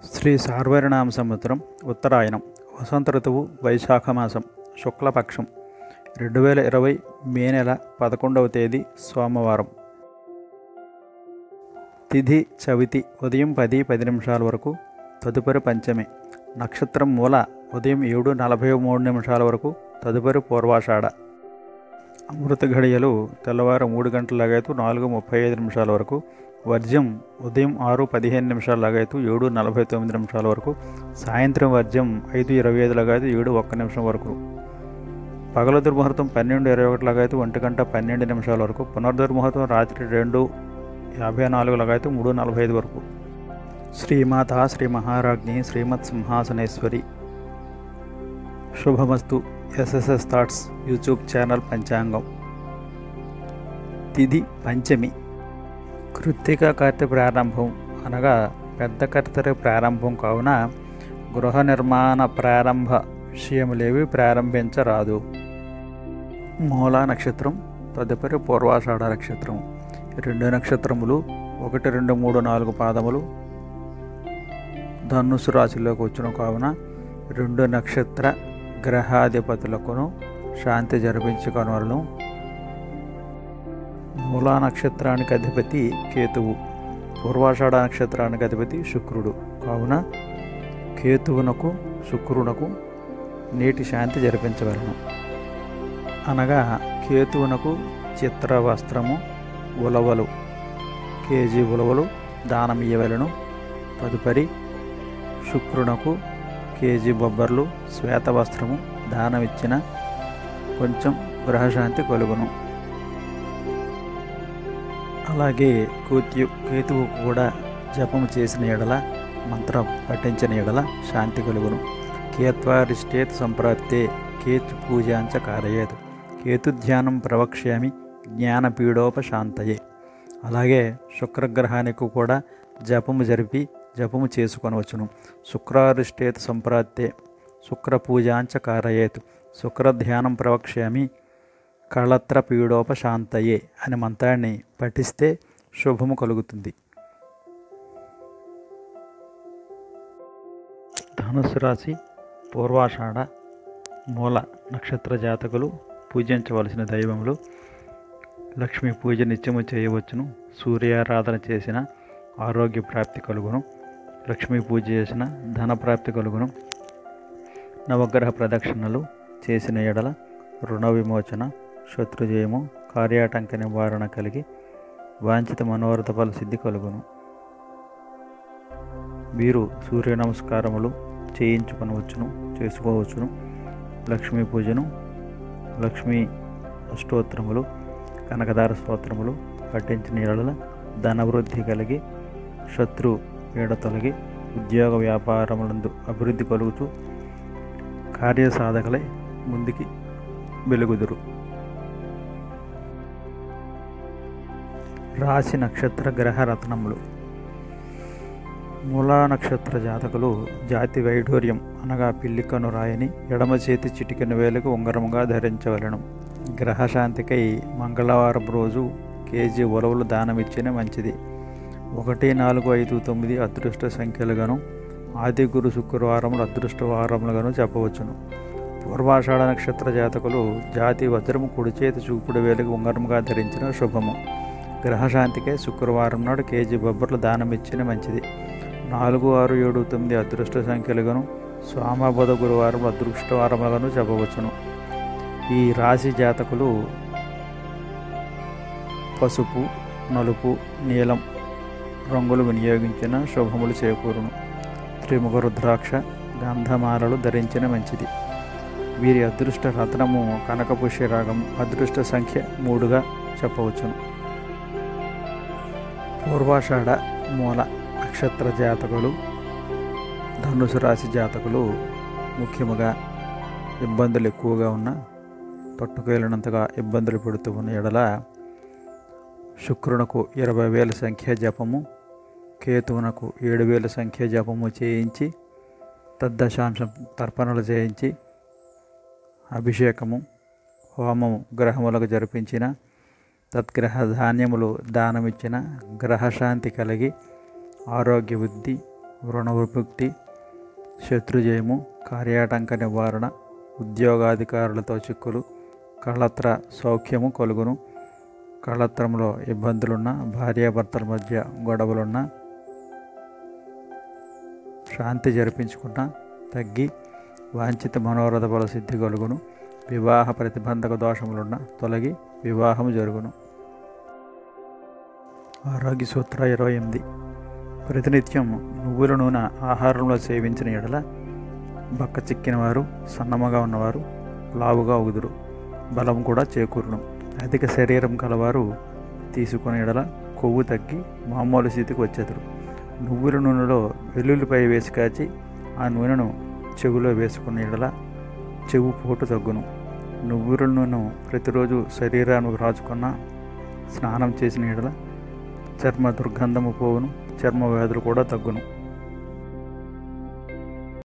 శ్రీ సార్వరినామ సంవత్సరం ఉత్తరాయణం వసంత ఋతువు వైశాఖ మాసం శుక్లపక్షం రెండు వేల ఇరవై మే నెల పదకొండవ తేదీ సోమవారం తిథి చవితి ఉదయం పది పది నిమిషాల వరకు తదుపరి పంచమి నక్షత్రం మూల ఉదయం ఏడు నలభై మూడు నిమిషాల వరకు తదుపరి పూర్వాషాఢ అమృత ఘడియలు తెల్లవారు మూడు గంటల లగైతు నాలుగు ముప్పై ఐదు నిమిషాల వరకు వర్జ్యం ఉదయం ఆరు పదిహేను నిమిషాల లగైతు ఏడు నలభై తొమ్మిది నిమిషాల వరకు సాయంత్రం వర్జ్యం ఐదు ఇరవై ఐదు లగైతు ఏడు ఒక్క నిమిషం వరకు పగల దుర్ముహూర్తం పన్నెండు ఇరవై ఒకటి లగైతు ఒంటి గంట పన్నెండు నిమిషాల వరకు పునర్దుర్ముహూర్తం రాత్రి రెండు యాభై నాలుగు లగైతు మూడు నలభై ఐదు వరకు శ్రీమాత శ్రీ మహారాజ్ఞి శ్రీమత్ సింహాసనేశ్వరి శుభమస్తు ఎస్ఎస్ఎస్ థాట్స్ యూట్యూబ్ ఛానల్ పంచాంగం తిథి పంచమి కృత్తిక కార్తె ప్రారంభం అనగా పెద్ద కర్తె ప్రారంభం కావున గృహ నిర్మాణ ప్రారంభ విషయములేవి ప్రారంభించరాదు మూలా నక్షత్రం తదుపరి పూర్వాషాఢ నక్షత్రం రెండు నక్షత్రములు ఒకటి రెండు మూడు నాలుగు పాదములు ధనుసు రాశిలోకి వచ్చిన కావున రెండు నక్షత్ర గ్రహాధిపతులకును శాంతి జరిపించుకొనవలను మూలా నక్షత్రానికి అధిపతి కేతువు పూర్వాషాఢ నక్షత్రానికి అధిపతి శుక్రుడు కావున కేతువునకు శుక్రునకు నేటి శాంతి జరిపించవలను అనగా కేతువునకు చిత్ర వస్త్రము ఉలవలు కేజీ ఉలవలు దానం ఇయ్యవలను తదుపరి శుక్రునకు కేజీ బొబ్బర్లు శ్వేత వస్త్రము దానం ఇచ్చిన కొంచెం గ్రహశాంతి కలుగును అలాగే కూత్యు కేతువు కూడా జపము చేసిన ఎడల మంత్రం పఠించిన ఎడల శాంతి కలుగును కేత్వారిష్టేత్ సంప్రాప్తే కేతు పూజాంచ కారయేత్ కేతు ధ్యానం ప్రవక్ష్యామి జ్ఞానపీడోపశాంతయే అలాగే శుక్రగ్రహానికి కూడా జపము జరిపి జపము చేసుకొనవచ్చును శుక్రారిష్టేత్ సంప్రాప్తే శుక్ర పూజాంచ కారయేత్ శుక్రధ్యానం ప్రవక్ష్యామి కళత్ర పీడోపశాంతయే అనే మంత్రాన్ని పఠిస్తే శుభము కలుగుతుంది ధనుసు రాశి పూర్వాషాఢ మూల నక్షత్ర జాతకులు పూజించవలసిన దైవములు లక్ష్మీ పూజ నిత్యము చేయవచ్చును సూర్యారాధన చేసిన ఆరోగ్య ప్రాప్తి కలుగును లక్ష్మీ పూజ చేసిన ధన ప్రాప్తి కలుగును నవగ్రహ ప్రదక్షిణలు చేసిన ఎడల రుణ విమోచన శత్రుజయము కార్యాటంక నివారణ కలిగి వాంఛిత మనోరథ ఫల సిద్ధి కలుగును వీరు సూర్య నమస్కారములు చేయించుకొనవచ్చును చేసుకోవచ్చును లక్ష్మీ పూజను లక్ష్మీ అష్టోత్తరములు కనకదార స్తోత్రములు పఠించిన ఎడల ధనవృద్ధి కలిగి శత్రు పీడ తొలగి ఉద్యోగ వ్యాపారములందు అభివృద్ధి కలుగుతూ కార్యసాధకలై ముందుకి వెలుగుదురు రాశి నక్షత్ర గ్రహ రత్నములు మూలా నక్షత్ర జాతకులు జాతి వైఢూర్యం అనగా పిల్లికను రాయని ఎడమ చేతి చిటికెన వేలకు ఉంగరముగా ధరించవలను గ్రహశాంతికై మంగళవారం రోజు కేజీ ఉలవలు దానమిచ్చిన మంచిది ఒకటి నాలుగు ఐదు తొమ్మిది అదృష్ట సంఖ్యలుగాను ఆది గురు శుక్రవారములు అదృష్ట వారములుగాను చెప్పవచ్చును పూర్వాషాఢ నక్షత్ర జాతకులు జాతి వజ్రము కుడి చేతి చూపుడు వేలకు ఉంగరముగా ధరించిన శుభము గ్రహశాంతికే శుక్రవారం నాడు కేజీ బొబ్బర్లు దానం ఇచ్చిన మంచిది నాలుగు ఆరు ఏడు తొమ్మిది అదృష్ట సంఖ్యలుగాను సోమబుధ గురువారం అదృష్ట వారములుగాను చెప్పవచ్చును ఈ రాశి జాతకులు పసుపు నలుపు నీలం రంగులు వినియోగించిన శుభములు చేకూరును త్రిముఖ రుద్రాక్ష గంధమాలలు ధరించిన మంచిది వీరి అదృష్ట రత్నము కనకపుష్య రాగం అదృష్ట సంఖ్య మూడుగా చెప్పవచ్చును పూర్వాషాఢ మూల నక్షత్ర జాతకులు ధనుసు రాశి జాతకులు ముఖ్యముగా ఇబ్బందులు ఎక్కువగా ఉన్న తట్టుకేలినంతగా ఇబ్బందులు పెడుతూ ఉన్న ఎడల శుక్రునకు ఇరవై వేల సంఖ్య జపము కేతువునకు ఏడు వేల సంఖ్య జపము చేయించి తద్దశాంశం తర్పణలు చేయించి అభిషేకము హోమము గ్రహములకు జరిపించిన తద్గ్రహ ధాన్యములు దానమిచ్చిన గ్రహశాంతి కలిగి ఆరోగ్య వృద్ధి రుణ విముక్తి శత్రుజయము కార్యాటంక నివారణ ఉద్యోగాధికారులతో చిక్కులు కళత్ర సౌఖ్యము కలుగును కళత్రంలో ఇబ్బందులున్న భార్యాభర్తల మధ్య గొడవలున్న శాంతి జరిపించుకున్న తగ్గి వాంఛిత మనోరథ బల సిద్ధి కలుగును వివాహ ప్రతిబంధక దోషములున్న తొలగి వివాహము జరుగును ఆరోగ్య సూత్ర ఇరవై ఎనిమిది ప్రతినిత్యం నువ్వుల నూనె ఆహారంలో సేవించిన ఎడల బక్క చిక్కిన వారు సన్నమగా ఉన్నవారు లావుగా ఉగుదురు బలం కూడా చేకూరును అధిక శరీరం కలవారు తీసుకునే ఎడల కొవ్వు తగ్గి మామూలు స్థితికి వచ్చేదురు నువ్వుల నూనెలో వెల్లుల్లిపై వేసి కాచి ఆ నూనెను చెవులో వేసుకున్న ఎడల చెవు పోటు తగ్గును నువ్వుల నూనె ప్రతిరోజు శరీరానికి రాచుకున్న స్నానం చేసిన ఎడల చర్మ దుర్గంధము పోవును చర్మ వ్యాధులు కూడా తగ్గును